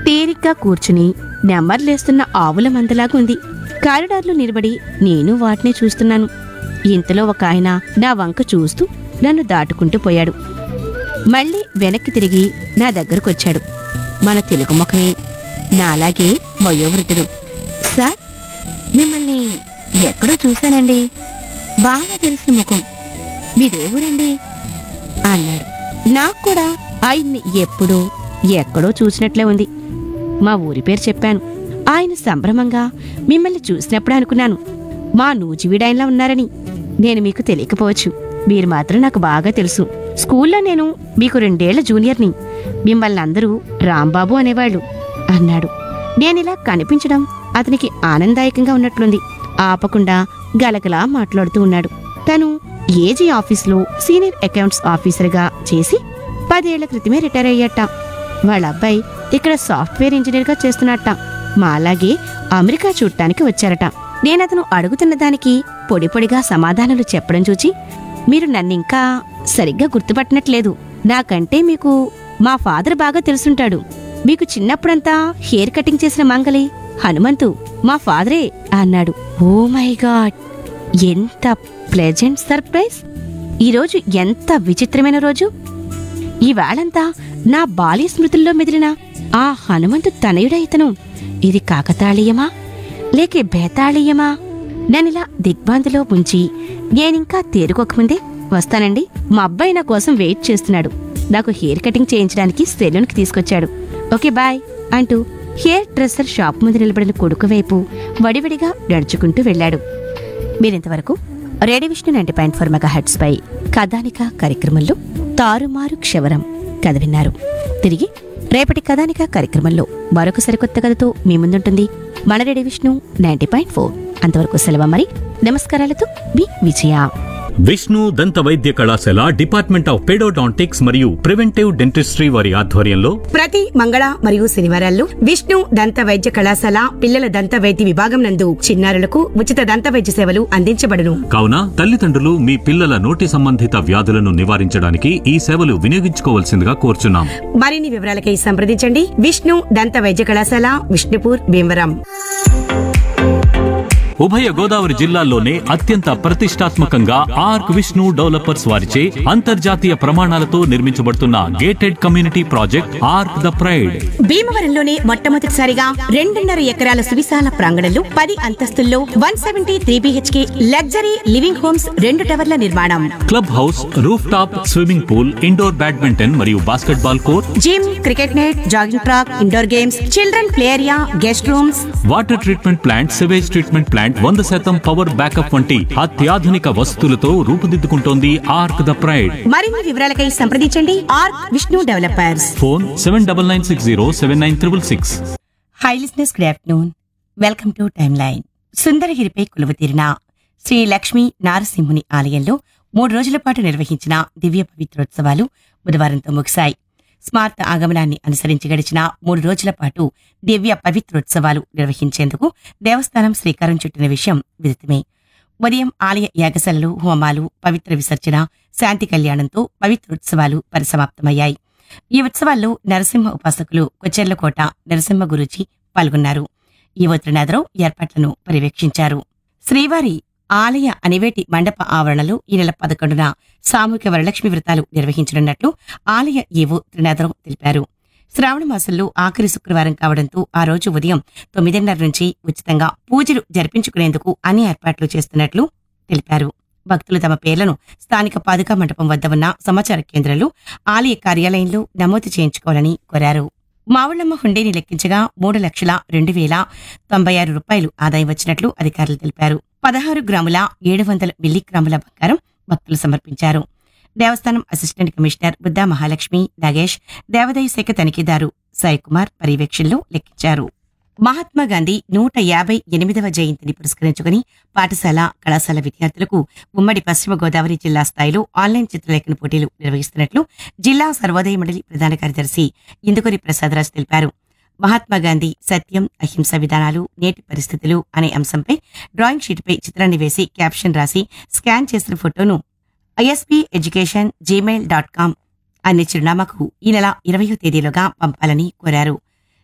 తీరిగ్గా కూర్చుని నెమ్మర్లేస్తున్న ఆవుల మందలాగా ఉంది కారిడార్లో నిలబడి నేను వాటిని చూస్తున్నాను ఇంతలో ఒక ఆయన నా వంక చూస్తూ నన్ను దాటుకుంటూ పోయాడు మళ్ళీ వెనక్కి తిరిగి నా దగ్గరకొచ్చాడు మన తెలుగు ముఖమే నాలాగే వయోవృద్ధుడు సార్ మిమ్మల్ని ఎక్కడో చూశానండి బాగా తెలిసిన ముఖం మీదే ఊరండి అన్నాడు నాకు కూడా ఆయన్ని ఎప్పుడో ఎక్కడో చూసినట్లే ఉంది మా ఊరి పేరు చెప్పాను ఆయన సంభ్రమంగా మిమ్మల్ని చూసినప్పుడు అనుకున్నాను మా నూజివీడాయనలా ఉన్నారని నేను మీకు తెలియకపోవచ్చు మీరు మాత్రం నాకు బాగా తెలుసు స్కూల్లో నేను మీకు రెండేళ్ల జూనియర్ని మిమ్మల్ని అందరూ రాంబాబు అనేవాళ్ళు అన్నాడు నేనిలా కనిపించడం అతనికి ఆనందదాయకంగా ఉన్నట్లుంది ఆపకుండా గలగలా మాట్లాడుతూ ఉన్నాడు తను ఏజీ ఆఫీస్లో సీనియర్ అకౌంట్స్ ఆఫీసర్గా చేసి పదేళ్ల క్రితమే రిటైర్ అయ్యట వాళ్ళ అబ్బాయి ఇక్కడ సాఫ్ట్వేర్ ఇంజనీర్గా చేస్తున్నట్ట మాలాగే అమెరికా చూడటానికి వచ్చారట నేనతను అడుగుతున్న దానికి పొడి పొడిగా సమాధానాలు చెప్పడం చూచి మీరు నన్నింకా సరిగ్గా గుర్తుపట్టనట్లేదు నాకంటే మీకు మా ఫాదర్ బాగా తెలుసుంటాడు మీకు చిన్నప్పుడంతా హెయిర్ కటింగ్ చేసిన మంగలి హనుమంతు మా ఫాదరే అన్నాడు ఓ మై గాడ్ ఎంత ప్లెజెంట్ సర్ప్రైజ్ ఈరోజు ఎంత విచిత్రమైన రోజు ఈవేళంతా నా బాల్య స్మృతుల్లో మెదిలిన ఆ హనుమంతు తనయుడే ఇతను ఇది కాకతాళీయమా లేక బేతాళీయమా నన్నిలా దిగ్భ్రాంతిలో ఉంచి నేనింకా తేరుకోకముందే వస్తానండి మా అబ్బాయి నా కోసం వెయిట్ చేస్తున్నాడు నాకు హెయిర్ కటింగ్ చేయించడానికి సెలూన్కి తీసుకొచ్చాడు ఓకే బాయ్ అంటూ హెయిర్ డ్రెస్సర్ షాప్ ముందు నిలబడిన కొడుకు వైపు వడివడిగా నడుచుకుంటూ వెళ్ళాడు మీరింతవరకు radio Vishnu ninety point four mega hertz పై కథానిక కార్యక్రమంలో తారుమారు క్షవరం కథ విన్నారు తిరిగి రేపటి కథానిక కార్యక్రమంలో మరొక సరికొత్త కథతో మీ ముందుంటుంది మన radio Vishnu ninety point four అంతవరకు సెలవు మరి నమస్కారాలతో మీ విజయ విష్ణు దంత వైద్య కళాశాల డిపార్ట్మెంట్ ఆఫ్ పెడోడాంటిక్స్ మరియు ప్రివెంటివ్ డెంటిస్ట్రీ వారి ఆధ్వర్యంలో ప్రతి మంగళ మరియు శనివారాల్లో విష్ణు దంత వైద్య కళాశాల పిల్లల దంత వైద్య విభాగం నందు చిన్నారులకు ఉచిత దంత వైద్య సేవలు అందించబడును కావున తల్లిదండ్రులు మీ పిల్లల నోటి సంబంధిత వ్యాధులను నివారించడానికి ఈ సేవలు వినియోగించుకోవాల్సిందిగా కోరుచున్నాం మరిన్ని వివరాలకై సంప్రదించండి విష్ణు దంత వైద్య కళాశాల విష్ణుపూర్ భీమవరం ఉభయ గోదావరి జిల్లాల్లోనే అత్యంత ప్రతిష్టాత్మకంగా ఆర్క్ విష్ణు డెవలపర్స్ వారిచే అంతర్జాతీయ ప్రమాణాలతో నిర్మించబడుతున్న gated community project ark the pride భీమవరంలోనే మొట్టమొదటిసారిగా రెండున్నర ఎకరాల సువిశాల ప్రాంగణంలో పది అంతస్తుల్లో one seventy three BHK luxury living homes రెండు టవర్ల నిర్మాణం club house roof top swimming pool indoor badminton మరియు basketball court gym cricket net jogging track indoor games children play area guest rooms water treatment plant sewage treatment plant వంద శాతం power backup వంటి అత్యాధునిక వసతులతో రూపుదిద్దుకుంటోంది arc the pride మరిన్ని వివరాలకై సంప్రదించండి ark Vishnu developers phone seven double nine six zero seven nine triple six hi listeners good afternoon welcome to time line సుందరగిరిపై కొలువుతీరిన శ్రీ లక్ష్మీ నారసింహుని ఆలయంలో మూడు రోజుల పాటు నిర్వహించిన దివ్య పవిత్రోత్సవాలు బుధవారంతో ముగిశాయి స్మార్త ఆగమనాన్ని అనుసరించి గడిచిన మూడు రోజుల పాటు దివ్య పవిత్రోత్సవాలు నిర్వహించేందుకు దేవస్థానం శ్రీకారం చుట్టిన విషయం విదితమే ఉదయం ఆలయ యాగశాలలు హోమాలు పవిత్ర విసర్జన శాంతి కళ్యాణంతో పవిత్రోత్సవాలు పరిసమాప్తమయ్యాయి ఈ ఉత్సవాల్లో నరసింహ ఉపాసకులు కొచ్చెర్లకోట నరసింహ గురుజీ పాల్గొన్నారు ఈ త్రినాథరావు ఏర్పాట్లను పర్యవేక్షించారు శ్రీవారి ఆలయ అనివేటి మండప ఆవరణలో ఈ నెల పదకొండున సామూహిక వరలక్ష్మి వ్రతాలు నిర్వహించనున్నట్లు ఆలయ ఈవో త్రినాథరావు తెలిపారు శ్రావణ మాసంలో ఆఖరి శుక్రవారం కావడంతో ఆ రోజు ఉదయం తొమ్మిదిన్నర నుంచి ఉచితంగా పూజలు జరిపించుకునేందుకు అన్ని ఏర్పాట్లు చేస్తున్నట్లు తెలిపారు భక్తులు తమ పేర్లను స్థానిక పాదుకా మండపం వద్ద ఉన్న సమాచార కేంద్రంలో ఆలయ కార్యాలయంలో నమోదు చేయించుకోవాలని కోరారు మావుళ్లమ్మ హుండీని లెక్కించగా మూడు లక్షల రెండు వేల తొంభై ఆరు రూపాయలు ఆదాయం వచ్చినట్లు అధికారులు తెలిపారు పదహారు గ్రాముల ఏడు వందల మిల్లీగ్రాముల బంగారం భక్తులు సమర్పించారు దేవస్థానం అసిస్టెంట్ కమిషనర్ బుద్ధా మహాలక్ష్మి నాగేష్ దేవాదాయ శాఖ తనిఖీదారు సాయి కుమార్ పర్యవేక్షణలో లెక్కించారు మహాత్మా గాంధీ నూట యాభై ఎనిమిదవ జయంతిని పురస్కరించుకుని పాఠశాల కళాశాల విద్యార్థులకు ఉమ్మడి పశ్చిమ గోదావరి జిల్లా స్థాయిలో ఆన్లైన్ చిత్రలేఖన పోటీలు నిర్వహిస్తున్నట్లు జిల్లా సర్వోదయ మండలి ప్రధాన కార్యదర్శి ఇందుకూరి ప్రసాదరాజ్ తెలిపారు మహాత్మా గాంధీ సత్యం అహింస విధానాలు నేటి పరిస్థితులు అనే అంశంపై డ్రాయింగ్ షీట్పై చిత్రాన్ని వేసి క్యాప్షన్ రాసి స్కాన్ చేసిన ఫోటోను ISP education Gmail dot com అనే చిరునామాకు ఈ నెల ఇరవయో తేదీలోగా పంపాలని కోరారు